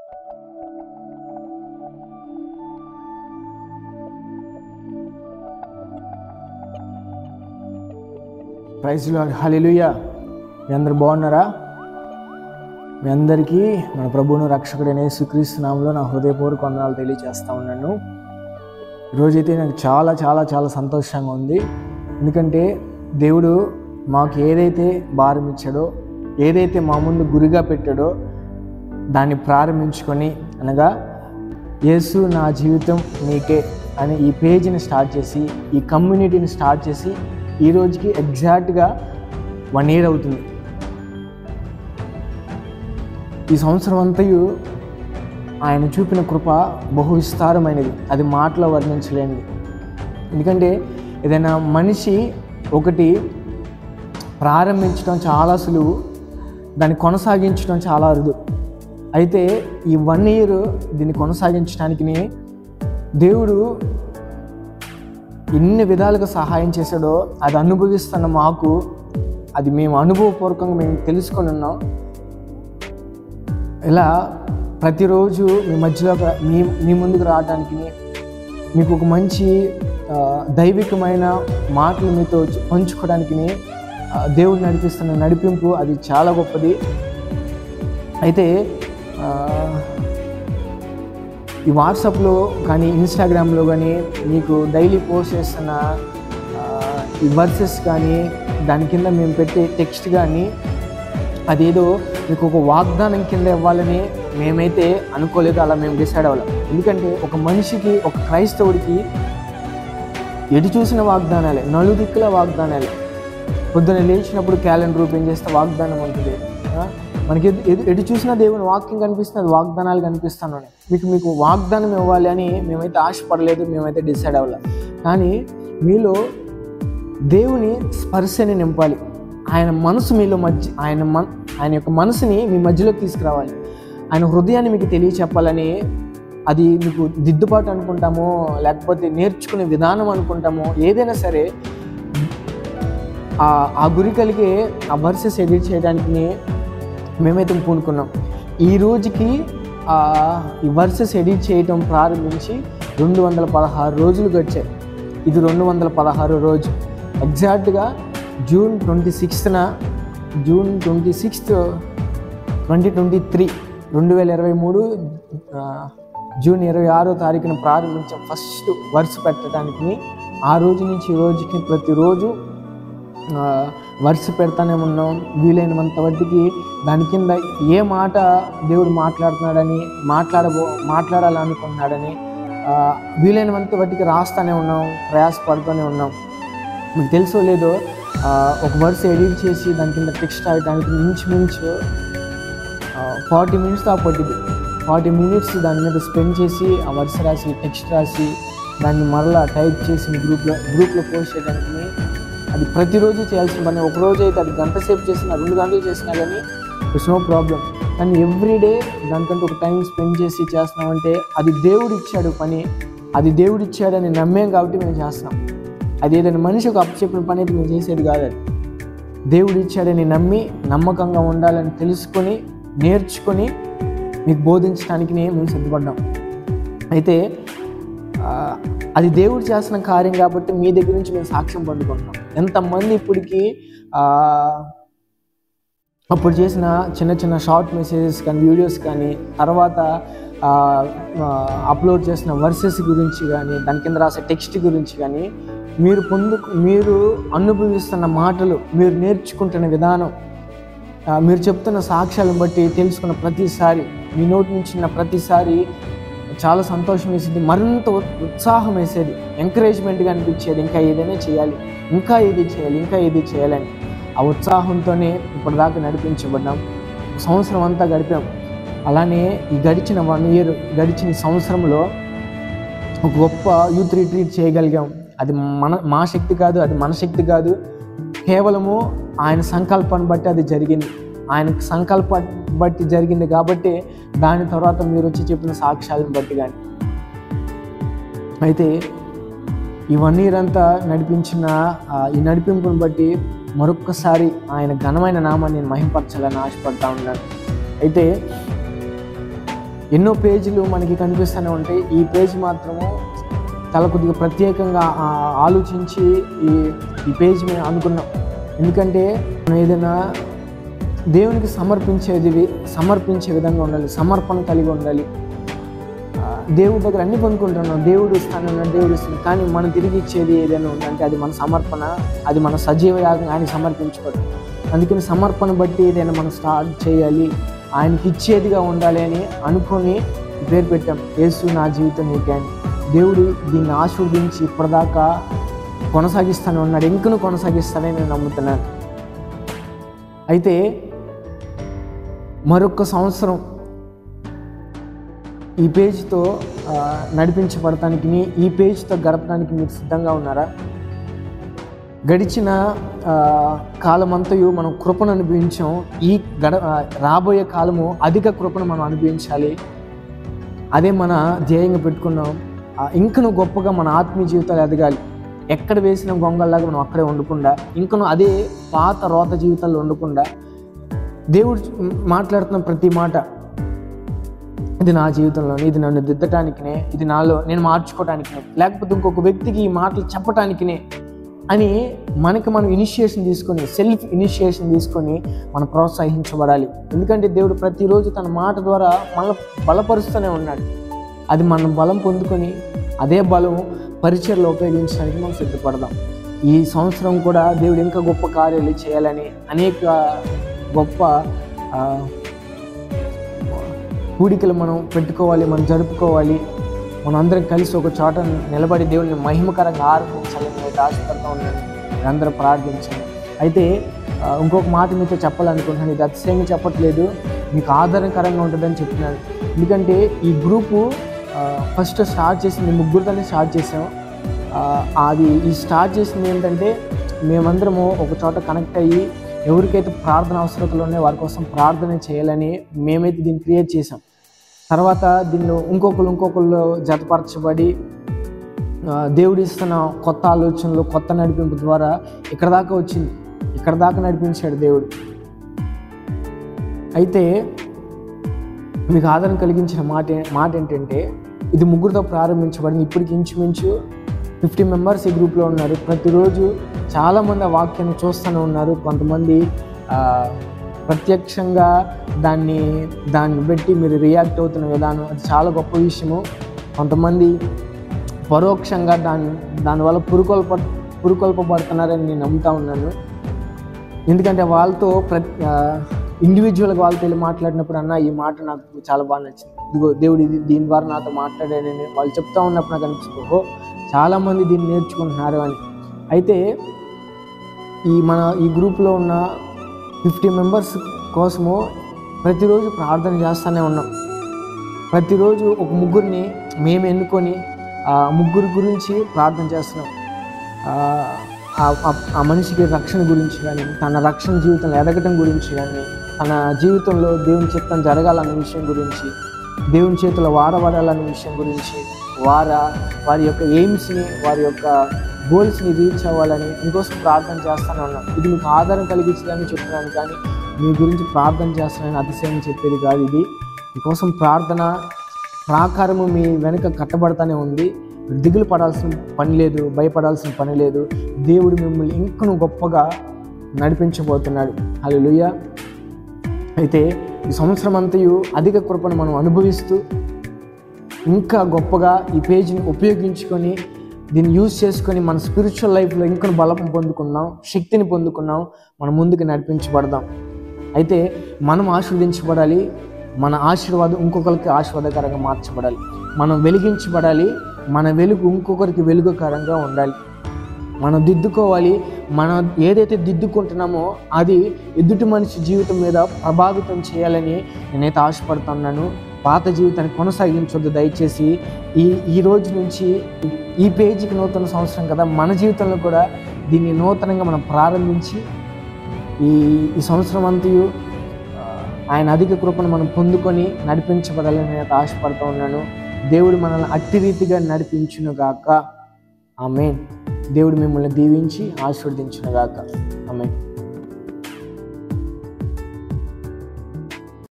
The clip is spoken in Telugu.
ప్రైజ్ లాడ్ హలిలుయా మీ అందరు బాగున్నారా మీ అందరికీ మన ప్రభువును రక్షకుడైన యేసుక్రీస్తు నామంలో నా హృదయపూర్వక వందనాలు తెలియజేస్తా ఉన్నాను ఈరోజైతే నాకు చాలా చాలా చాలా సంతోషంగా ఉంది ఎందుకంటే దేవుడు మాకు ఏదైతే భారం ఇచ్చాడో ఏదైతే మా ముందు గురిగా పెట్టాడో దాన్ని ప్రారంభించుకొని అనగా యేసు నా జీవితం నీకే అని ఈ పేజీని స్టార్ట్ చేసి ఈ కమ్యూనిటీని స్టార్ట్ చేసి ఈ రోజుకి ఎగ్జాక్ట్గా వన్ ఇయర్ అవుతుంది ఈ సంవత్సరం అంతయు ఆయన చూపిన కృప బహు విస్తారమైనది అది మాటలో వర్ణించలేనిది ఎందుకంటే ఏదైనా మనిషి ఒకటి ప్రారంభించడం చాలా సులువు దాన్ని కొనసాగించడం చాలా అరుదు అయితే ఈ వన్ ఇయర్ దీన్ని కొనసాగించడానికి దేవుడు ఎన్ని విధాలుగా సహాయం చేశాడో అది అనుభవిస్తున్న మాకు అది మేము అనుభవపూర్వకంగా మేము తెలుసుకొని ఉన్నాం ఇలా ప్రతిరోజు మీ మధ్యలో ఒక- మీ మీ ముందుకు రావడానికి మీకు ఒక మంచి ఆ, దైవికమైన మాటలు మీతో చ- పంచుకోవడానికి ఆ, దేవుడు నడిపిస్తున్న నడిపింపు అది చాలా గొప్పది అయితే ఆ, ఈ వాట్సాప్లో కానీ ఇన్స్టాగ్రామ్లో కానీ మీకు డైలీ పోస్ట్ చేస్తున్న ఆ, ఈ వర్సెస్ కానీ దాని కింద మేము పెట్టే టెక్స్ట్ కానీ అదేదో మీకు ఒక వాగ్దానం కింద ఇవ్వాలని మేమైతే అనుకోలేదు అలా మేము డిసైడ్ అవ్వాలి ఎందుకంటే ఒక మనిషికి ఒక క్రైస్తవుడికి ఎటు చూసిన వాగ్దానాలే నలుదిక్కుల వాగ్దానాలే పొద్దున లేచినప్పుడు క్యాలెండర్ ఓపెన్ చేస్తే వాగ్దానం ఉంటుంది ఆ? మనకి ఎదు- ఎదు- ఎటు చూసినా దేవుని వాక్యం కనిపిస్తుంది అది వాగ్దానాలు కనిపిస్తున్నాయి మీకు మీకు వాగ్దానం ఇవ్వాలి అని మేమైతే ఆశపడలేదు మేమైతే డిసైడ్ అవ్వాలి కానీ మీలో దేవుని స్పర్శని నింపాలి ఆయన మనసు మీలో మధ్య ఆయన మన ఆయన యొక్క మనసుని మీ మధ్యలోకి తీసుకురావాలి ఆయన హృదయాన్ని మీకు తెలియచెప్పాలని అది మీకు దిద్దుబాటు అనుకుంటామో లేకపోతే నేర్చుకునే విధానం అనుకుంటామో ఏదైనా సరే ఆ ఆ గురి కలిగే ఆ వర్సెస్ ఎడిట్ చేయడానికి మేమైతే పూనుకున్నాం ఈ రోజుకి ఆ ఈ వర్సెస్ ఎడిట్ చేయటం ప్రారంభించి రెండు వందల పదహారు రోజులు గడిచాయి ఇది రెండు వందల పదహారు రోజు ఎగ్జాక్ట్గా జూన్ ట్వంటీ సిక్స్త్న June twenty sixth twenty twenty three రెండు వేల ఇరవై మూడు ఆ, జూన్ ఇరవై ఆరో తారీఖున ప్రారంభించాం ఫస్ట్ వర్స్ పెట్టడానికి ఆ రోజు నుంచి ఈ రోజుకి ప్రతిరోజు ఆ, వరుస పెడతానే ఉన్నాం వీలైనంత వడ్డీకి దాని కింద ఏ మాట దేవుడు మాట్లాడుతున్నాడని మాట్లాడబో మాట్లాడాలనుకుంటున్నాడని ఆ, వీలైనంత వడ్డీకి రాస్తానే ఉన్నాం ప్రయాసపడుతూనే ఉన్నాం మీకు తెలుసో లేదో ఆ, ఒక వర్స్ ఎడిట్ చేసి దాని కింద టెక్స్ట్ రాయడానికి ఇంచుమించు ఫార్టీ మినిట్స్ దాకా పట్టింది ఫార్టీ మినిట్స్ దాని మీద స్పెండ్ చేసి ఆ వర్స్ రాసి టెక్స్ట్ రాసి దాన్ని మరలా టైప్ చేసి మీ గ్రూప్లో గ్రూప్లో పోస్ట్ చేయడానికి అది ప్రతిరోజు చేయాల్సిన పని ఒక రోజు అయితే అది గంట సేపు చేసినా రెండు గంటలు చేసినా కానీ ఇట్స్ నో ప్రాబ్లం కానీ ఎవ్రీడే దానికంటే ఒక టైం స్పెండ్ చేసి చేస్తున్నామంటే అది దేవుడు ఇచ్చాడు పని అది దేవుడు ఇచ్చాడని నమ్మేం కాబట్టి మేము చేస్తున్నాం అది ఏదైనా మనిషికి అప్పచెప్పిన పని అయితే మేము చేసేది కాదు అది దేవుడు ఇచ్చాడని నమ్మి నమ్మకంగా ఉండాలని తెలుసుకొని నేర్చుకొని మీకు బోధించడానికి మేము సిద్ధపడ్డాం అయితే ఆ, అది దేవుడు చేసిన కార్యం కాబట్టి మీ దగ్గర నుంచి మేము సాక్ష్యం పొందుకుంటున్నాం ఎంతమంది ఇప్పటికీ ఆ, అప్పుడు చేసిన చిన్న చిన్న షార్ట్ మెసేజెస్ కానీ వీడియోస్ కానీ తర్వాత ఆ, ఆ, అప్లోడ్ చేసిన వర్సెస్ గురించి కానీ దాని కింద రాసే టెక్స్ట్ గురించి కానీ మీరు పొందు మీరు అనుభవిస్తున్న మాటలు మీరు నేర్చుకుంటున్న విధానం ఆ, మీరు చెప్తున్న సాక్ష్యాలను బట్టి తెలుసుకున్న ప్రతిసారి మీ నోటి నుంచి విన్న ప్రతిసారి చాలా సంతోషం వేసేది మరింత ఉ- ఉత్సాహం వేసేది ఎంకరేజ్మెంట్గా అనిపించేది ఇంకా ఏదైనా చేయాలి ఇంకా ఏది చేయాలి ఇంకా ఏది చేయాలని ఆ ఉత్సాహంతోనే ఇప్పటిదాకా నడిపించబడ్డాం ఒక సంవత్సరం అంతా గడిపాం అలానే ఈ గడిచిన వన్ ఇయర్ గడిచిన సంవత్సరంలో ఒక గొప్ప యూత్ రిట్రీట్ చేయగలిగాం అది మన మా శక్తి కాదు అది మన శక్తి కాదు కేవలము ఆయన సంకల్పాన్ని బట్టి అది జరిగింది ఆయన సంకల్ప బట్టి జరిగింది కాబట్టి దాని తర్వాత మీరు వచ్చి చెప్పిన సాక్ష్యాలను బట్టి కానీ అయితే ఈ వన్ ఇయర్ అంతా నడిపించిన ఆ, ఈ నడిపింపుని బట్టి మరొక్కసారి ఆయన ఘనమైన నామాన్ని నేను మహింపరచాలని ఆశపడతా ఉన్నాను అయితే ఎన్నో పేజీలు మనకి కనిపిస్తూనే ఉంటాయి ఈ పేజ్ మాత్రము చాలా కొద్దిగా ప్రత్యేకంగా ఆ, ఆలోచించి ఈ ఈ పేజ్ మేము అనుకున్నాం ఎందుకంటే మనం ఏదైనా దేవునికి సమర్పించేది సమర్పించే విధంగా ఉండాలి సమర్పణ కలిగి ఉండాలి ఆ, దేవుడి దగ్గర అన్ని పొందుకుంటున్నాం దేవుడు ఇస్తానన్నాడు దేవుడు ఇస్తాను కానీ మనం తిరిగి ఇచ్చేది ఏదైనా ఉందంటే అది మన సమర్పణ అది మన సజీవ యాగం ఆయన సమర్పించుకోవడం అందుకని సమర్పణ బట్టి ఏదైనా మనం స్టార్ట్ చేయాలి ఆయనకి ఇచ్చేదిగా ఉండాలి అని అనుకొని ఈ పేరు పెట్టాం యేసు నా జీవితం నీకే అని దేవుడు దీన్ని ఆశీర్వదించి ఇప్పటిదాకా కొనసాగిస్తానే ఉన్నాడు ఇంకను కొనసాగిస్తానని నేను నమ్ముతున్నాను అయితే మరొక సంవత్సరం ఈ పేజ్తో ఆ, నడిపించబడటానికి ఈ పేజ్తో గడపడానికి మీరు సిద్ధంగా ఉన్నారా గడిచిన ఆ, కాలమంతయు మనం కృపను అనుభవించాం ఈ గడ ఆ, రాబోయే కాలము అధిక కృపను మనం అనుభవించాలి అదే మన ధ్యేయంగా పెట్టుకున్నాం ఆ, ఇంకను గొప్పగా మన ఆత్మీయ జీవితాలు ఎదగాలి ఎక్కడ వేసిన గొంగల్లాగా మనం అక్కడే ఉండకుండా ఇంకను అదే పాత రోత జీవితాల్లో ఉండకుండా దేవుడు మాట్లాడుతున్న ప్రతి మాట ఇది నా జీవితంలోనే ఇది నన్ను దిద్దటానికినే ఇది నాలో నేను మార్చుకోవటానికినే లేకపోతే ఇంకొక వ్యక్తికి ఈ మాటలు చెప్పటానికినే అని మనకి మనం ఇనిషియేషన్ తీసుకొని సెల్ఫ్ ఇనిషియేషన్ తీసుకొని మనం ప్రోత్సహించబడాలి ఎందుకంటే దేవుడు ప్రతిరోజు తన మాట ద్వారా మన బలపరుస్తూనే ఉన్నాడు అది మనం బలం పొందుకొని అదే బలం పరిచయలో ఉపయోగించడానికి మనం సిద్ధపడదాం ఈ సంవత్సరం కూడా దేవుడు ఇంకా గొప్ప కార్యాలు చేయాలని అనేక గొప్ప ఆ, కూడికలు మనం పెట్టుకోవాలి మనం జరుపుకోవాలి మనం అందరం కలిసి ఒక చోట నిలబడి దేవుడిని మహిమకరంగా ఆరంభించాలని నేను ఆశపడుతూ ఉన్నాను అందరూ ప్రార్థించండి అయితే ఆ, ఇంకొక మాట మీతో చెప్పాలనుకుంటున్నాను ఇది అతిశయంగా చెప్పట్లేదు మీకు ఆధారకరంగా ఉంటుందని చెప్తున్నాను ఎందుకంటే ఈ గ్రూపు ఫస్ట్ స్టార్ట్ చేసింది ముగ్గురితోనే స్టార్ట్ చేసాం ఆ, అది ఈ స్టార్ట్ చేసింది ఏంటంటే మేమందరము ఒక చోట కనెక్ట్ అయ్యి ఎవరికైతే ప్రార్థన అవసరతలు ఉన్నాయో వారి కోసం ప్రార్థన చేయాలని మేమైతే దీన్ని క్రియేట్ చేసాం తర్వాత దీనిలో ఇంకొకరు ఇంకొకళ్ళు జతపరచబడి ఆ, దేవుడు ఇస్తున్న కొత్త ఆలోచనలు కొత్త నడిపింపు ద్వారా ఇక్కడ దాకా వచ్చింది ఇక్కడ దాకా నడిపించాడు దేవుడు అయితే మీకు ఆదరణ కలిగించిన మాట ఏ- మాట ఏంటంటే ఇది ముగ్గురుతో ప్రారంభించబడింది ఇప్పటికి ఇంచుమించు ఫిఫ్టీ మెంబర్స్ ఈ గ్రూప్లో ఉన్నారు ప్రతిరోజు చాలామంది ఆ వాక్యాన్ని చూస్తూనే ఉన్నారు కొంతమంది ఆ, ప్రత్యక్షంగా దాన్ని దాన్ని బట్టి మీరు రియాక్ట్ అవుతున్న విధానం అది చాలా గొప్ప విషయము కొంతమంది పరోక్షంగా దాని దానివల్ల పురుకొల్ప పురుకొల్పబడుతున్నారని నేను నమ్ముతా ఉన్నాను ఎందుకంటే వాళ్ళతో ప్రతి ఇండివిజువల్గా వాళ్ళతో వెళ్ళి మాట్లాడినప్పుడు అన్న ఈ మాట నాకు చాలా బాగా నచ్చింది ఇదిగో దేవుడు ఇది దీని ద్వారా నాతో మాట్లాడాడని వాళ్ళు చెప్తా ఉన్నప్పుడు నాకు అనిపిస్తుంది ఓహో చాలామంది దీన్ని నేర్చుకుంటున్నారు అని అయితే ఈ మన ఈ గ్రూప్లో ఉన్న ఫిఫ్టీ మెంబర్స్ కోసము ప్రతిరోజు ప్రార్థన చేస్తూనే ఉన్నాం ప్రతిరోజు ఒక ముగ్గురిని మేము ఎన్నుకొని ఆ ముగ్గురు గురించి ప్రార్థన చేస్తున్నాం ఆ, ఆ- ఆ- ఆ మనిషికి రక్షణ గురించి కానీ తన రక్షణ జీవితంలో ఎదగటం గురించి కానీ తన జీవితంలో దేవుని చిత్తం జరగాలన్న విషయం గురించి దేవుని చేతిలో వాడబడాలన్న విషయం గురించి వార వారి యొక్క ఎయిమ్స్ని వారి యొక్క గోల్స్ని రీచ్ అవ్వాలని మీకోసం ప్రార్థన చేస్తూనే ఉన్నాం ఇది మీకు ఆధారం కలిగించదని చెప్తున్నాను కానీ మీ గురించి ప్రార్థన చేస్తానని అతిశయం చెప్పేది కాదు ఇది మీకోసం ప్రార్థన ప్రాకారము మీ వెనుక కట్టబడతానే ఉంది దిగులు పడాల్సిన పని లేదు భయపడాల్సిన పని లేదు దేవుడు మిమ్మల్ని ఇంకను గొప్పగా నడిపించబోతున్నాడు హల్లెలూయా అయితే ఈ సంవత్సరం అంతయు అధిక కృపను మనం అనుభవిస్తూ ఇంకా గొప్పగా ఈ పేజీని ఉపయోగించుకొని దీన్ని యూజ్ చేసుకొని మన స్పిరిచువల్ లైఫ్లో ఇంకా బలం పొందుకున్నాం శక్తిని పొందుకున్నాం మనం ముందుకు నడిపించబడదాం అయితే మనం ఆశీర్వదించబడాలి మన ఆశీర్వాదం ఇంకొకరికి ఆశీర్వాదకరంగా మార్చబడాలి మనం వెలిగించబడాలి మన వెలుగు ఇంకొకరికి వెలుగుకరంగా ఉండాలి మనం దిద్దుకోవాలి మనం ఏదైతే దిద్దుకుంటున్నామో అది ఎదుటి మనిషి జీవితం మీద ప్రభావితం చేయాలని నేనైతే ఆశపడుతున్నాను పాత జీవితాన్ని కొనసాగించొద్దు దయచేసి ఈ ఈ రోజు నుంచి ఈ పేజీకి నూతన సంవత్సరం కదా మన జీవితంలో కూడా దీన్ని నూతనంగా మనం ప్రారంభించి ఈ ఈ సంవత్సరం అంతయు ఆ, ఆయన అధిక కృపను మనం పొందుకొని నడిపించబడాలని నేను ఆశపడుతూ ఉన్నాను దేవుడు మనల్ని అట్టి రీతిగా నడిపించును గాక ఆమె దేవుడు మిమ్మల్ని దీవించి ఆశీర్వదించును గాక ఆమె